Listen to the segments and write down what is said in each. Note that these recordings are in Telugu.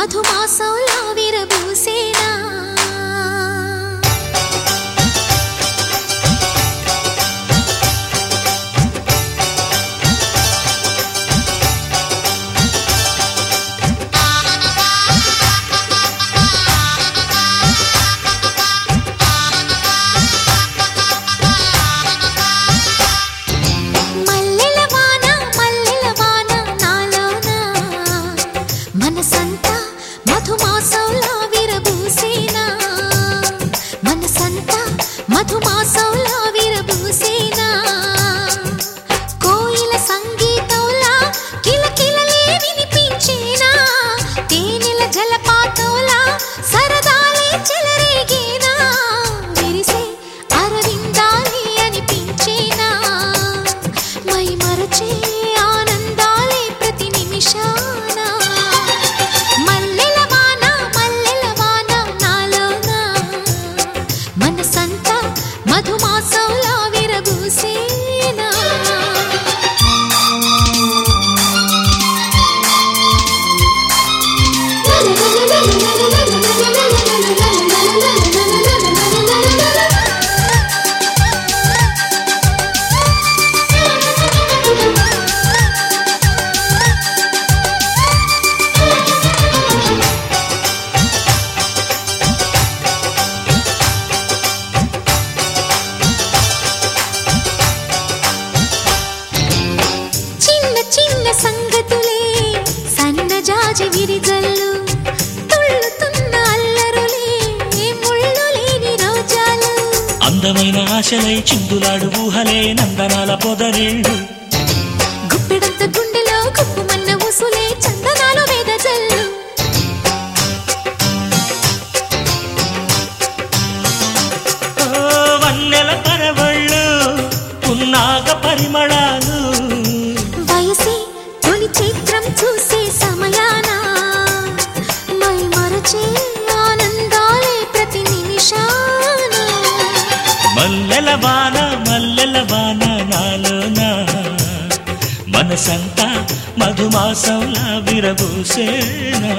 మధుమాసంలా విరబూసేనా మల్లెల వాన మల్లెల వాన నాలోన మనసంతా మధుమాసంలా విరబూసేనా మనసంతా మధుమాసంలా విరబూసేనా కోయిల సంగీతంలా కిలకిలలే వినిపించేనా తేనెల జలపాతంలా సరదాలే చెలరేగేనా విరిసే అరవిందాలే అనిపించేనా మై మరచే ఆనందాలే ప్రతి నిమిషాన మల్లెల వాన మల్లెల వాన నాలోన మనసంతా మధుమాసంలా విరబూసేనా చిన్న చిన్న సంగతులే సన్నజాజి విరిజల్లు తుళ్ళుతున్న అల్లరులే ముళ్ళు లేని రోజాలు అందమైన ఆశలై చిందులాడు ఊహలే నందనాల పొదరిళ్ళు గుప్పెడంత గుండెలో గుప్పుమన్న ఉసులే చందనాలు వేదజల్లు ఓ వన్నెల పరవళ్ళు పున్నాగ పరిమళాలు వయసే తొలి చిత్రం చూసే సమయాన మై మరచే ఆనందాలే ప్రతి నిమిషాన మల్లెల వాన మల్లెల వాన నాలోన మనసంతా మధుమాసంలా విరబూసేనా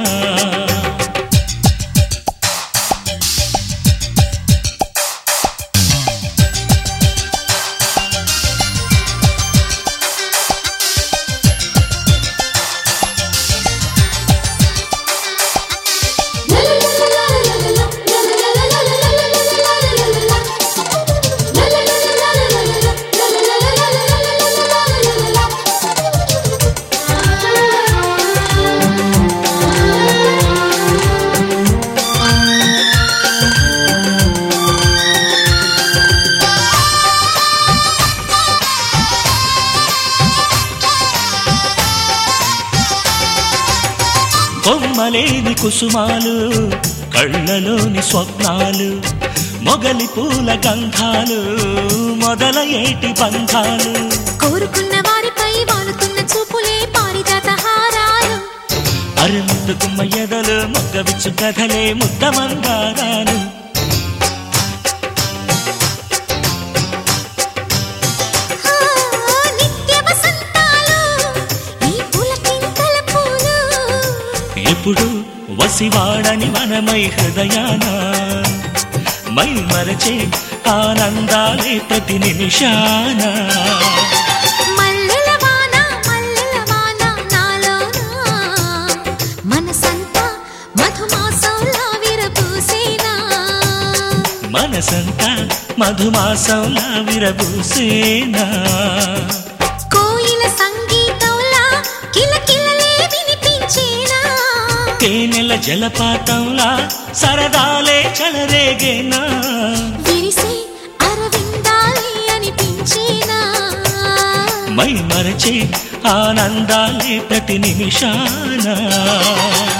కొమ్మలేని కుసుమాలు కళ్ళలోని స్వప్నాలు మొగలి పూల గంధాలు మొదల ఏటి బంధాలు కోరుకున్న వారిపై వాలుతున్న చూపులే పారిజాత హారాలు అరుముద్దు గుమ్మ ఎదలు మొగ్గవిచ్చు కథలే ముద్ద మందారాలు ఆ, నిత్య వసంతాలు ఈ పులకింతల పూలు ఎప్పుడు వసివాడని మనమై హృదయాన మై మరచే ఆనందాలే ప్రతి నిమిషాన మల్లెల వాన మల్లెల వాన నాలోన మనసంతా మధుమాసంలా విరబూసేనా మనసంతా మధుమాసంలా విరబూసేనా కోయిల సంగీతంలా కిలకిలలే వినిపించేనా తేనెల జలపాతంలా సరదాలే చలరేగేనా విరిసే అరవిందాలే అనిపించేనా మై మరచే ఆనందాలే ప్రతి నిమిషాన